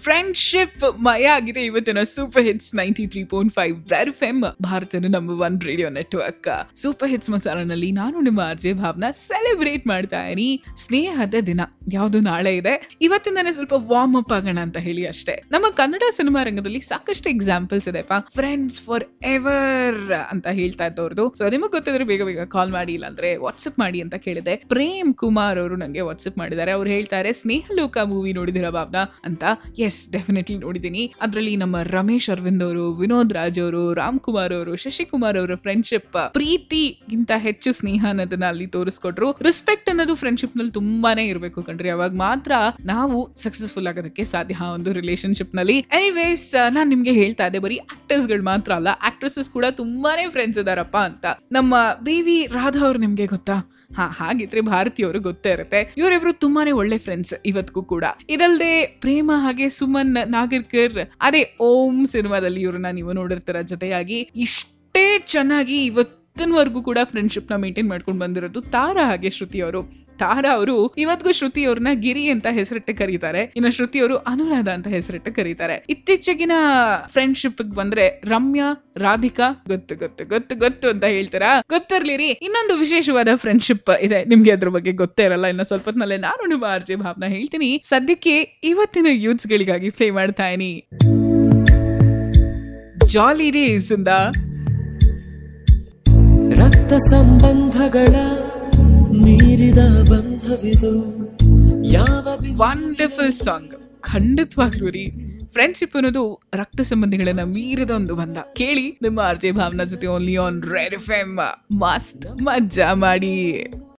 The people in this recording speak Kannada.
ಫ್ರೆಂಡ್ಶಿಪ್ ಮಯ ಆಗಿದೆ ಇವತ್ತಿನ super hits ninety three point five red FM ಭಾರತದ number one radio network super hits ಮಸಾಲನಲ್ಲಿ ನಾನು ನಿಮ್ಮ ಆರ್ಜೆ ಭಾವನ ಸೆಲೆಬ್ರೇಟ್ ಮಾಡ್ತಾ ಇದೀನಿ ಸ್ನೇಹದ ದಿನ ಯಾವುದು ನಾಳೆ ಇದೆ ಇವತ್ತಿಂದಾನೆ ಸ್ವಲ್ಪ ವಾರ್ಮ್ ಅಪ್ ಆಗೋಣ ಅಂತ ಹೇಳಿ ಅಷ್ಟೇ ನಮ್ಮ ಕನ್ನಡ ಸಿನಿಮಾ ರಂಗದಲ್ಲಿ ಸಾಕಷ್ಟು ಎಕ್ಸಾಂಪಲ್ಸ್ ಇದೆಪ್ಪ ಫ್ರೆಂಡ್ಸ್ ಫಾರ್ ಎವರ್ ಅಂತ ಹೇಳ್ತಾ ಇದ್ದವ್ರದ್ದು ಸೊ ನಿಮಗೆ ಗೊತ್ತಿದ್ರೆ ಬೇಗ ಬೇಗ ಕಾಲ್ ಮಾಡಿ ಇಲ್ಲಾಂದ್ರೆ ವಾಟ್ಸಪ್ ಮಾಡಿ ಅಂತ ಕೇಳಿದೆ ಪ್ರೇಮ್ ಕುಮಾರ್ ಅವರು ನಂಗೆ ವಾಟ್ಸಪ್ ಮಾಡಿದ್ದಾರೆ ಅವ್ರು ಹೇಳ್ತಾರೆ ಸ್ನೇಹಲೋಕ ಮೂವಿ ನೋಡಿದಿರ ಭಾವನಾ ಅಂತ ಎಸ್ ಡೆಫಿನೆಟ್ಲಿ ನೋಡಿದ್ದೀನಿ ಅದರಲ್ಲಿ ನಮ್ಮ ರಮೇಶ್ ಅರವಿಂದ್ ಅವರು ವಿನೋದ್ ರಾಜ್ ಅವರು ರಾಮ್ ಕುಮಾರ್ ಅವರು ಶಶಿಕುಮಾರ್ ಅವರ ಫ್ರೆಂಡ್ಶಿಪ್ ಪ್ರೀತಿಗಿಂತ ಹೆಚ್ಚು ಸ್ನೇಹ ಅನ್ನೋದನ್ನ ಅಲ್ಲಿ ತೋರಿಸ್ಕೊಟ್ರು ರೆಸ್ಪೆಕ್ಟ್ ಅನ್ನೋದು ಫ್ರೆಂಡ್ಶಿಪ್ ನಲ್ಲಿ ತುಂಬಾನೇ ಇರಬೇಕು ಕಣ್ರಿ ಅವಾಗ ಮಾತ್ರ ನಾವು ಸಕ್ಸಸ್ಫುಲ್ ಆಗೋದಕ್ಕೆ ಸಾಧ್ಯ ಆ ಒಂದು ರಿಲೇಶನ್ಶಿಪ್ ನಲ್ಲಿ ಎನಿವೇಸ್ ನಾನ್ ನಿಮ್ಗೆ ಹೇಳ್ತಾ ಇದ್ದೆ ಬರೀ ಆಕ್ಟರ್ಸ್ ಗಳು ಮಾತ್ರ ಅಲ್ಲ ಆಕ್ಟ್ರೆಸಸ್ ಕೂಡ ತುಂಬಾನೇ ಫ್ರೆಂಡ್ಸ್ ಇದಾರಪ್ಪ ಅಂತ ನಮ್ಮ ಬಿ ವಿ ರಾಧಾ ಅವ್ರು ನಿಮ್ಗೆ ಗೊತ್ತಾ ಹಾ ಹಾಗಿದ್ರೆ ಭಾರತೀಯವರು ಗೊತ್ತೇ ಇರುತ್ತೆ ಇವರಿಬ್ರು ತುಂಬಾನೇ ಒಳ್ಳೆ ಫ್ರೆಂಡ್ಸ್ ಇವತ್ತಿಗೂ ಕೂಡ ಇದಲ್ದೆ ಪ್ರೇಮ ಹಾಗೆ ಸುಮನ್ ನಾಗರ್ಕರ್ ಅದೇ ಓಂ ಸಿನಿಮಾದಲ್ಲಿ ಇವ್ರನ್ನ ನೀವು ನೋಡಿರ್ತೀರ ಜೊತೆಯಾಗಿ ಇಷ್ಟೇ ಚೆನ್ನಾಗಿ ಇವತ್ತಿನವರೆಗೂ ಕೂಡ ಫ್ರೆಂಡ್ಶಿಪ್ ನ ಮೇಂಟೈನ್ ಮಾಡ್ಕೊಂಡು ಬಂದಿರೋದು ತಾರಾ ಹಾಗೆ ಶ್ರುತಿ ಅವರು ತಾರಾ ಅವರು ಇವತ್ತಿಗೂ ಶ್ರುತಿ ಅವ್ರನ್ನ ಗಿರಿ ಅಂತ ಹೆಸರಿಟ್ಟು ಕರೀತಾರೆ ಇನ್ನು ಶ್ರುತಿ ಅವರು ಅನುರಾಧ ಅಂತ ಹೆಸರಿಟ್ಟು ಕರೀತಾರೆ ಇತ್ತೀಚೆಗಿನ ಫ್ರೆಂಡ್ಶಿಪ್ ಬಂದ್ರೆ ರಮ್ಯಾ ರಾಧಿಕಾ ಗೊತ್ತು ಗೊತ್ತು ಗೊತ್ತು ಗೊತ್ತು ಅಂತ ಹೇಳ್ತಾರಾ ಗೊತ್ತಿರ್ಲಿರಿ ಇನ್ನೊಂದು ವಿಶೇಷವಾದ ಫ್ರೆಂಡ್ಶಿಪ್ ಇದೆ ನಿಮ್ಗೆ ಅದ್ರ ಬಗ್ಗೆ ಗೊತ್ತೇ ಇರಲ್ಲ ಇನ್ನು ಸ್ವಲ್ಪ ಹೊತ್ನಲ್ಲೇ ನಾನು ನಿಮ್ಮ ಆರ್ಜೆ ಭಾವನ ಹೇಳ್ತೀನಿ ಸದ್ಯಕ್ಕೆ ಇವತ್ತಿನ ಯೂತ್ಸ್ ಗಳಿಗಾಗಿ ಪ್ಲೇ ಮಾಡ್ತಾ ಇದೀನಿ ಜಾಲಿ ಡೇಸ್ ಇಂದ ರಕ್ತ ಸಂಬಂಧಗಳ ಮೀರಿದ ಬಂಧವಿದು ಯಾವ ಬಿಂದು ವಂಡರ್ಫುಲ್ ಸಾಂಗ್ ಖಂಡಿತವಾಗ್ಲೂ ರೀ ಫ್ರೆಂಡ್ಶಿಪ್ ಅನ್ನೋದು ರಕ್ತ ಸಂಬಂಧಿಗಳನ್ನ ಮೀರಿದ ಒಂದು ಬಂಧ ಕೇಳಿ ನಿಮ್ಮ ಆರ್ ಜೆ ಭಾವನಾ ಜೊತೆ only on red F M ಮಸ್ತ್ ಮಜ್ಜಾ ಮಾಡಿ